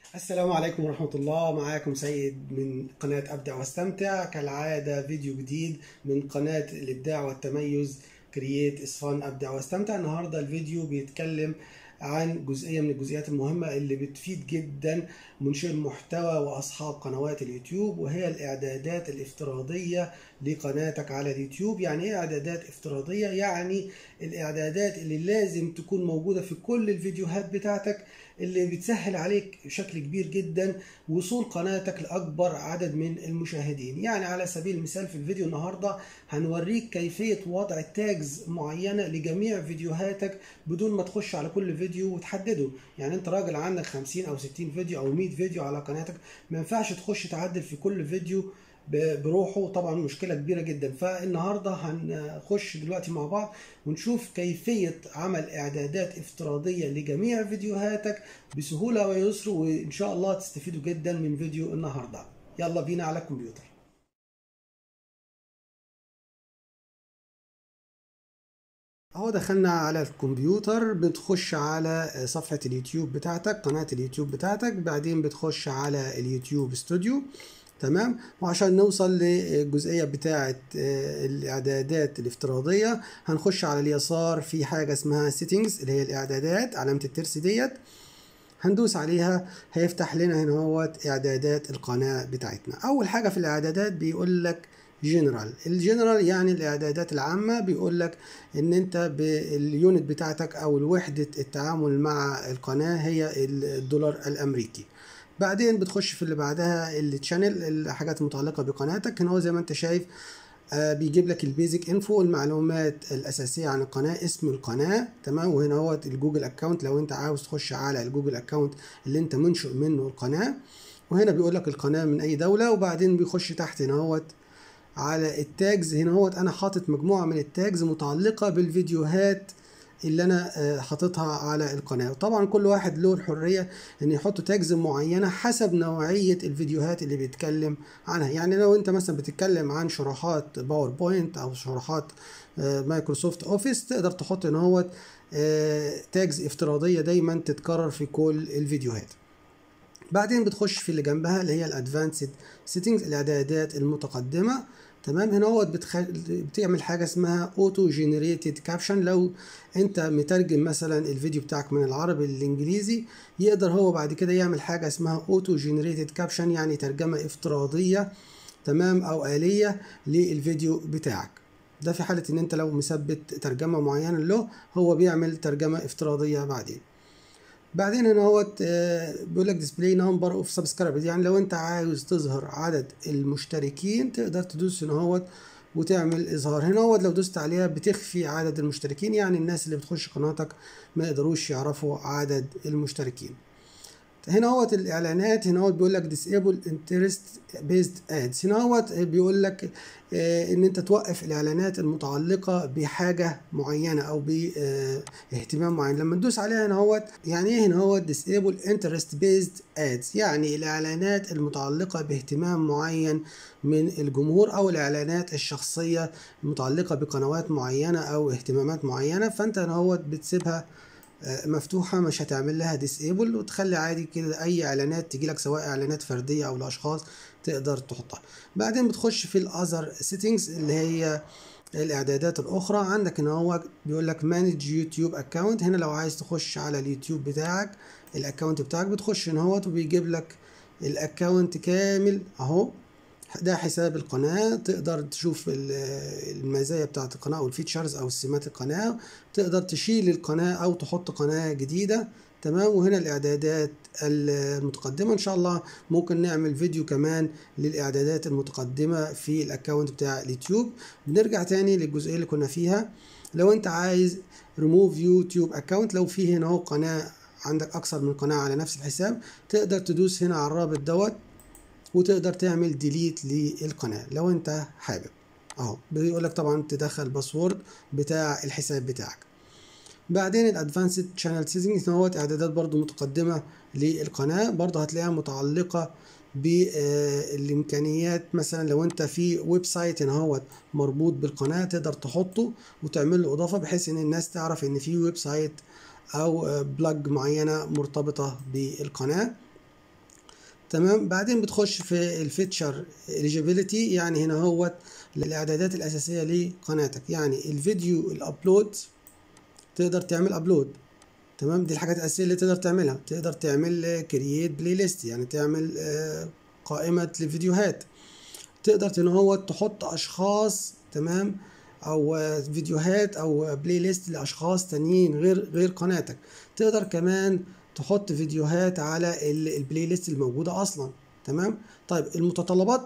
السلام عليكم ورحمة الله معاكم سيد من قناة أبدع واستمتع كالعادة فيديو جديد من قناة الإبداع والتميز كرييت اسفان أبدع واستمتع النهاردة الفيديو بيتكلم عن جزئية من الجزئيات المهمة اللي بتفيد جدا منشئ المحتوى وأصحاب قنوات اليوتيوب وهي الإعدادات الافتراضية لقناتك على اليوتيوب يعني إيه إعدادات افتراضية؟ يعني الإعدادات اللي لازم تكون موجودة في كل الفيديوهات بتاعتك اللي بتسهل عليك بشكل كبير جدا وصول قناتك لأكبر عدد من المشاهدين يعني على سبيل المثال في الفيديو النهاردة هنوريك كيفية وضع تاجز معينة لجميع فيديوهاتك بدون ما تخش على كل فيديو وتحدده يعني انت راجل عندك 50 او 60 فيديو او 100 فيديو على قناتك ما ينفعش تخش تعدل في كل فيديو بروحه طبعا مشكله كبيره جدا فالنهارده هنخش دلوقتي مع بعض ونشوف كيفيه عمل اعدادات افتراضيه لجميع فيديوهاتك بسهوله ويسر وان شاء الله تستفيدوا جدا من فيديو النهارده يلا بينا على الكمبيوتر اهو دخلنا على الكمبيوتر بتخش على صفحة اليوتيوب بتاعتك قناة اليوتيوب بتاعتك بعدين بتخش على اليوتيوب استوديو تمام وعشان نوصل للجزئيه بتاعه الاعدادات الافتراضيه هنخش على اليسار في حاجه اسمها سيتنجز اللي هي الاعدادات علامه الترس ديت هندوس عليها هيفتح لنا هنا هوت اعدادات القناه بتاعتنا اول حاجه في الاعدادات بيقول لك جنرال الجنرال يعني الاعدادات العامه بيقول لك ان انت باليونت بتاعتك او الوحده التعامل مع القناه هي الدولار الامريكي بعدين بتخش في اللي بعدها التشانل الحاجات المتعلقه بقناتك هنا هو زي ما انت شايف آه بيجيب لك البيزك انفو المعلومات الاساسيه عن القناه اسم القناه تمام وهنا هو الجوجل اكونت لو انت عاوز تخش على الجوجل اكونت اللي انت منشئ منه القناه وهنا بيقول لك القناه من اي دوله وبعدين بيخش تحت هنا هو على التاجز هنا هو انا حاطط مجموعه من التاجز متعلقه بالفيديوهات اللي انا حاططها على القناه وطبعا كل واحد له الحريه ان يحط تاجز معينه حسب نوعيه الفيديوهات اللي بيتكلم عنها يعني لو انت مثلا بتتكلم عن شروحات باوربوينت او شروحات مايكروسوفت اوفيس تقدر تحط ان هو تاجز افتراضيه دايما تتكرر في كل الفيديوهات بعدين بتخش في اللي جنبها اللي هي الادفانسد سيتنجز الاعدادات المتقدمه تمام هنا هو بتخ... بتعمل حاجه اسمها اوتو جنريتد كابشن لو انت مترجم مثلا الفيديو بتاعك من العربي للانجليزي يقدر هو بعد كده يعمل حاجه اسمها اوتو جنريتد كابشن يعني ترجمه افتراضيه تمام او آلية للفيديو بتاعك ده في حالة ان انت لو مثبت ترجمة معينة له هو بيعمل ترجمة افتراضية بعدين بعدين هنا هو بيقول لك ديسبلاي نمبر اوف سبسكرايبرز يعني لو انت عاوز تظهر عدد المشتركين تقدر تدوس هنا هو وتعمل اظهار هنا هو لو دوست عليها بتخفي عدد المشتركين يعني الناس اللي بتخش قناتك ما يقدروش يعرفوا عدد المشتركين هنا هو الاعلانات هنا هو بيقول لك disable interest based ads هنا هو بيقول لك آه ان انت توقف الاعلانات المتعلقه بحاجه معينه او باهتمام معين لما تدوس عليها هنا هو يعني ايه هنا هو disable interest based ads يعني الاعلانات المتعلقه باهتمام معين من الجمهور او الاعلانات الشخصيه المتعلقه بقنوات معينه او اهتمامات معينه فانت هنا هو بتسيبها مفتوحه مش هتعمل لها ديسيبل وتخلي عادي كده اي اعلانات تجي لك سواء اعلانات فرديه او لاشخاص تقدر تحطها بعدين بتخش في الاذر سيتنجز اللي هي الاعدادات الاخرى عندك هنا هو بيقول لك مانج يوتيوب اكونت هنا لو عايز تخش على اليوتيوب بتاعك الاكونت بتاعك بتخش هنا هو وبيجيب لك الاكونت كامل اهو ده حساب القناة تقدر تشوف المزايا بتاعت القناة والفيتشرز أو سمات القناة تقدر تشيل القناة أو تحط قناة جديدة تمام وهنا الإعدادات المتقدمة إن شاء الله ممكن نعمل فيديو كمان للإعدادات المتقدمة في الأكونت بتاع اليوتيوب نرجع تاني للجزئية اللي كنا فيها لو أنت عايز ريموف يوتيوب أكونت لو في هنا هو قناة عندك أكثر من قناة على نفس الحساب تقدر تدوس هنا على الرابط دوت وتقدر تعمل ديليت للقناه لو انت حابب اهو بيقول لك طبعا تدخل الباسورد بتاع الحساب بتاعك بعدين الادفانسد شانل سيتنجز هو اعدادات برضو متقدمه للقناه برضو هتلاقيها متعلقه بالامكانيات مثلا لو انت في ويب سايت هنا هو مربوط بالقناه تقدر تحطه وتعمل له اضافه بحيث ان الناس تعرف ان في ويب سايت او بلاج معينه مرتبطه بالقناه تمام بعدين بتخش في الفيتشر eligibility يعني هنا هو الاعدادات الاساسيه لقناتك يعني الفيديو الابلود تقدر تعمل ابلود تمام دي الحاجات الاساسيه اللي تقدر تعملها تقدر تعمل كرييت بلاي ليست يعني تعمل آه، قائمه لفيديوهات تقدر ان هو تحط اشخاص تمام او آه، فيديوهات او بلاي ليست لاشخاص تانيين غير غير قناتك تقدر كمان تحط فيديوهات على ال- البلاي ليست الموجوده اصلا تمام طيب المتطلبات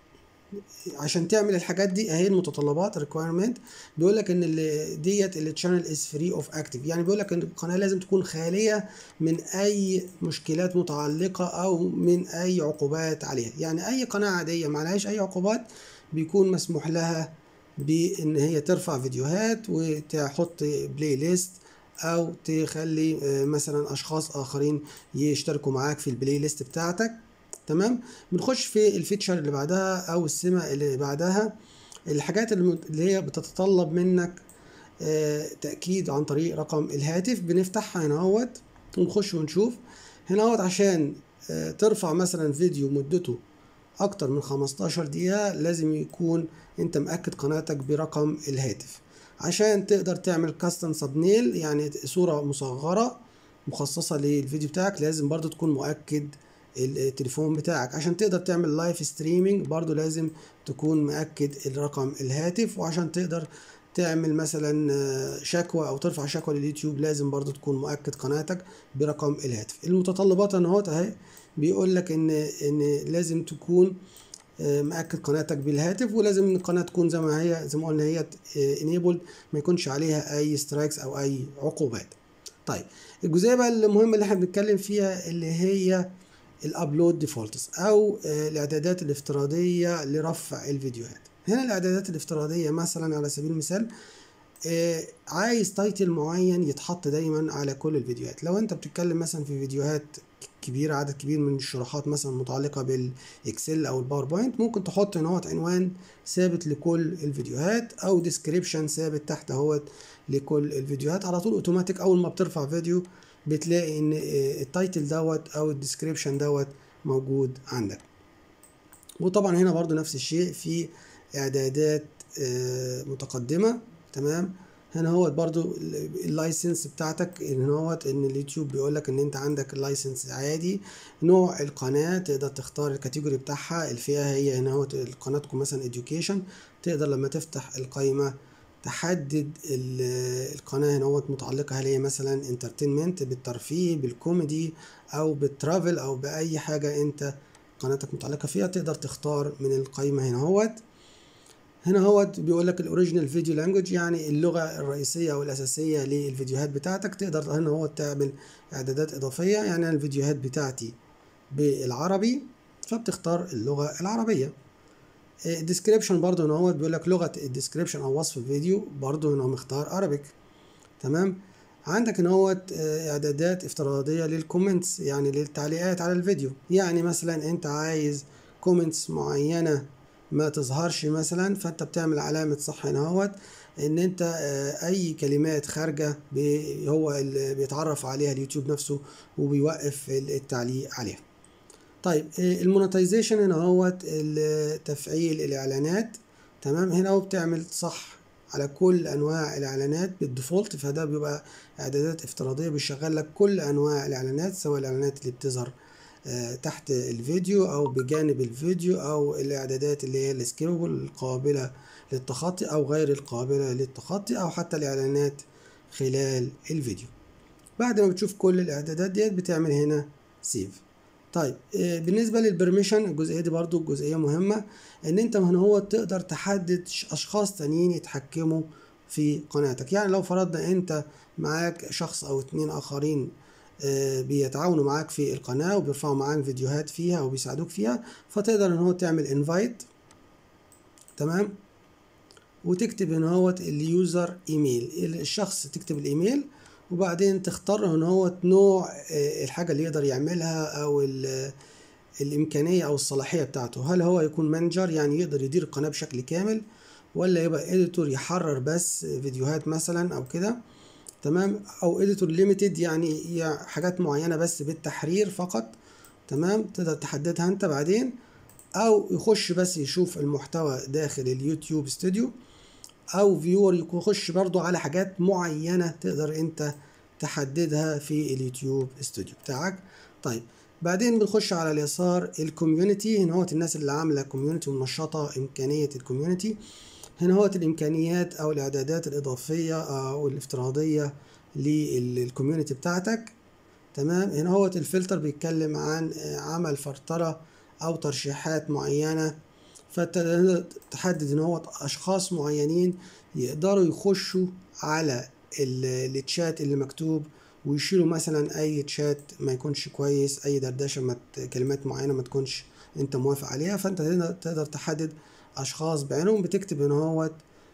عشان تعمل الحاجات دي اهي المتطلبات requirement بيقول لك ان اللي ديت التشانل از فري اوف اكتيف يعني بيقول لك ان القناه لازم تكون خاليه من اي مشكلات متعلقه او من اي عقوبات عليها يعني اي قناه عاديه ما عليهاش اي عقوبات بيكون مسموح لها بان هي ترفع فيديوهات وتحط بلاي ليست او تخلي آه، مثلا اشخاص اخرين يشتركوا معاك في البلاي ليست بتاعتك تمام بنخش في الفيتشر اللي بعدها او السمة اللي بعدها الحاجات الم- اللي هي بتتطلب منك آه، تأكيد عن طريق رقم الهاتف بنفتحها هنا اهوت ونخش ونشوف هنا اهوت عشان آه، ترفع مثلا فيديو مدته اكتر من 15 دقيقة لازم يكون انت مأكد قناتك برقم الهاتف عشان تقدر تعمل كاستم سبنيل يعني صورة مصغرة مخصصة للفيديو بتاعك لازم برضو تكون مؤكد التليفون بتاعك عشان تقدر تعمل لايف ستريمينج برضو لازم تكون مأكد الرقم الهاتف وعشان تقدر تعمل مثلا آه، شكوى او ترفع شكوى لليوتيوب لازم برضو تكون مؤكد قناتك برقم الهاتف المتطلبات انا اهوت اهي بيقول لك ان ان لازم تكون آه، مأكد قناتك بالهاتف ولازم ان القناه تكون زي ما هي زي ما قلنا هي انيبل ما يكونش عليها اي سترايكس او اي عقوبات طيب الجزئيه بقى المهمه اللي احنا بنتكلم فيها اللي هي الابلود ديفولتس او آه، الاعدادات الافتراضيه لرفع الفيديوهات هنا الاعدادات الافتراضيه مثلا على سبيل المثال آه، عايز تايتل معين يتحط دايما على كل الفيديوهات لو انت بتتكلم مثلا في فيديوهات كبيرة عدد كبير من الشروحات مثلا متعلقة بالاكسل او الباوربوينت ممكن تحط هنا اهوت عنوان ثابت لكل الفيديوهات او ديسكريبشن ثابت تحت اهوت لكل الفيديوهات على طول اوتوماتيك اول ما بترفع فيديو بتلاقي ان آه، التايتل دوت او الديسكريبشن دوت موجود عندك وطبعا هنا برضو نفس الشيء في اعدادات آه، متقدمة تمام هنا هو برضو ال- اللايسنس بتاعتك ان هو ان اليوتيوب بيقول لك ان انت عندك اللايسنس عادي نوع القناة تقدر تختار الكاتيجوري بتاعها الفئة هي هنا هو قناتكم مثلا education تقدر لما تفتح القائمة تحدد ال- القناة هنا هو متعلقة هل هي مثلا انترتينمنت بالترفيه بالكوميدي او بالترافل او بأي حاجة انت قناتك متعلقة فيها تقدر تختار من القائمة هنا هوت هنا هو بيقول لك الاوريجينال فيديو لانجوج يعني اللغه الرئيسيه او الاساسيه للفيديوهات بتاعتك تقدر هنا هو تعمل اعدادات اضافيه يعني أنا الفيديوهات بتاعتي بالعربي فبتختار اللغه العربيه الديسكريبشن برضو هنا هو بيقول لك لغه الديسكريبشن او وصف الفيديو برضو هنا هو مختار عربيك تمام عندك هنا هو اعدادات افتراضيه للكومنتس يعني للتعليقات على الفيديو يعني مثلا انت عايز كومنتس معينه ما تظهرش مثلا فانت بتعمل علامة صح هنا اهوت ان انت آه، اي كلمات خارجة بي- هو اللي بيتعرف عليها اليوتيوب نفسه وبيوقف التعليق عليها طيب آه، المونتايزيشن هنا اهوت ال- تفعيل الاعلانات تمام هنا هو بتعمل صح على كل انواع الاعلانات بالديفولت فده بيبقى اعدادات افتراضيه بيشغل لك كل انواع الاعلانات سواء الاعلانات اللي بتظهر آه، تحت الفيديو او بجانب الفيديو او الاعدادات اللي هي السكيبل القابله للتخطي او غير القابله للتخطي او حتى الاعلانات خلال الفيديو بعد ما بتشوف كل الاعدادات ديت بتعمل هنا سيف طيب آه، بالنسبة للبرميشن الجزئية دي برضو جزئية مهمة ان انت من هو تقدر تحدد ش- اشخاص تانيين يتحكموا في قناتك يعني لو فرضنا انت معاك شخص او اتنين اخرين آه، بيتعاونوا معاك في القناة وبيرفعوا معاك فيديوهات فيها وبيساعدوك فيها فتقدر ان هو تعمل انفايت تمام وتكتب هنا هو اليوزر ايميل الشخص تكتب الايميل وبعدين تختار هنا هو نوع آه، الحاجة اللي يقدر يعملها او ال- الامكانية او الصلاحية بتاعته هل هو يكون مانجر يعني يقدر يدير القناة بشكل كامل ولا يبقى اديتور يحرر بس فيديوهات مثلا او كده تمام او اديتور ليميتد يعني هي حاجات معينة بس بالتحرير فقط تمام تقدر تحددها انت بعدين او يخش بس يشوف المحتوى داخل اليوتيوب استوديو او فيور يخش برضو على حاجات معينة تقدر انت تحددها في اليوتيوب استوديو بتاعك طيب بعدين بنخش على اليسار الكوميونتي هنا هو الناس اللي عامله كوميونتي ومنشطه امكانيه الكوميونتي هنا هو الامكانيات او الاعدادات الاضافيه او الافتراضيه للكوميونتي بتاعتك تمام هنا هو الفلتر بيتكلم عن عمل فرطره او ترشيحات معينه فتحدد ان هو اشخاص معينين يقدروا يخشوا على التشات اللي مكتوب ويشيلوا مثلا اي تشات ما يكونش كويس اي دردشه مت كلمات معينه ما تكونش انت موافق عليها فانت تقدر تحدد اشخاص بعينهم بتكتب ان هو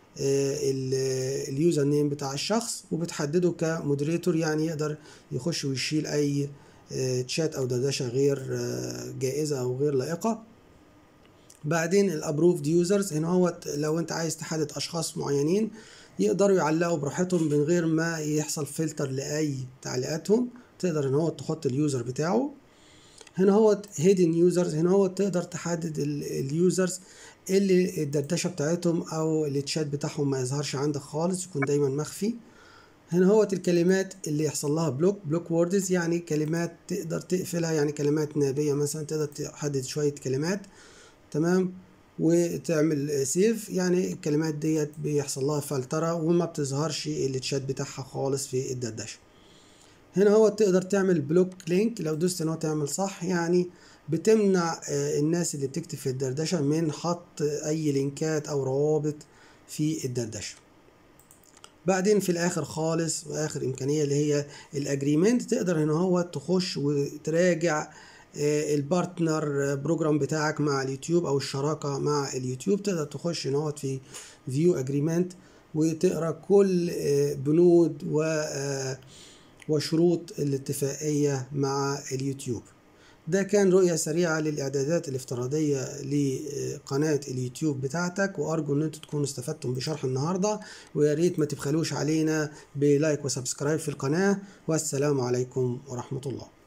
اليوزر نيم بتاع الشخص وبتحدده كمودريتور يعني يقدر يخش ويشيل اي تشات او دردشه غير جائزه او غير لائقه بعدين الابروفد يوزرز هنا هو لو انت عايز تحدد اشخاص معينين يقدروا يعلقوا براحتهم من غير ما يحصل فلتر لاي تعليقاتهم تقدر ان هو تحط اليوزر بتاعه هنا هو هيدن يوزرز هنا هو تقدر تحدد اليوزرز اللي الدردشه بتاعتهم او التشات بتاعهم ما يظهرش عندك خالص يكون دايما مخفي هنا هو الكلمات اللي يحصل لها بلوك بلوك ووردز يعني كلمات تقدر تقفلها يعني كلمات نابيه مثلا تقدر تحدد شويه كلمات تمام وتعمل سيف يعني الكلمات ديت بيحصل لها فلتره وما بتظهرش التشات بتاعها خالص في الدردشه هنا هو تقدر تعمل بلوك لينك لو دوست ان هو تعمل صح يعني بتمنع الناس اللي بتكتب في الدردشه من حط اي لينكات او روابط في الدردشه بعدين في الاخر خالص واخر امكانيه اللي هي الاجريمنت تقدر هنا هو تخش وتراجع البارتنر بروجرام بتاعك مع اليوتيوب او الشراكه مع اليوتيوب تقدر تخش هنا في فيو اجريمنت وتقرا كل بنود و وشروط الاتفاقيه مع اليوتيوب ده كان رؤية سريعة للإعدادات الافتراضية لقناة اليوتيوب بتاعتك وأرجو إن أنتوا تكونوا استفدتم بشرح النهاردة ويا ريت ما تبخلوش علينا بلايك وسبسكرايب في القناة والسلام عليكم ورحمة الله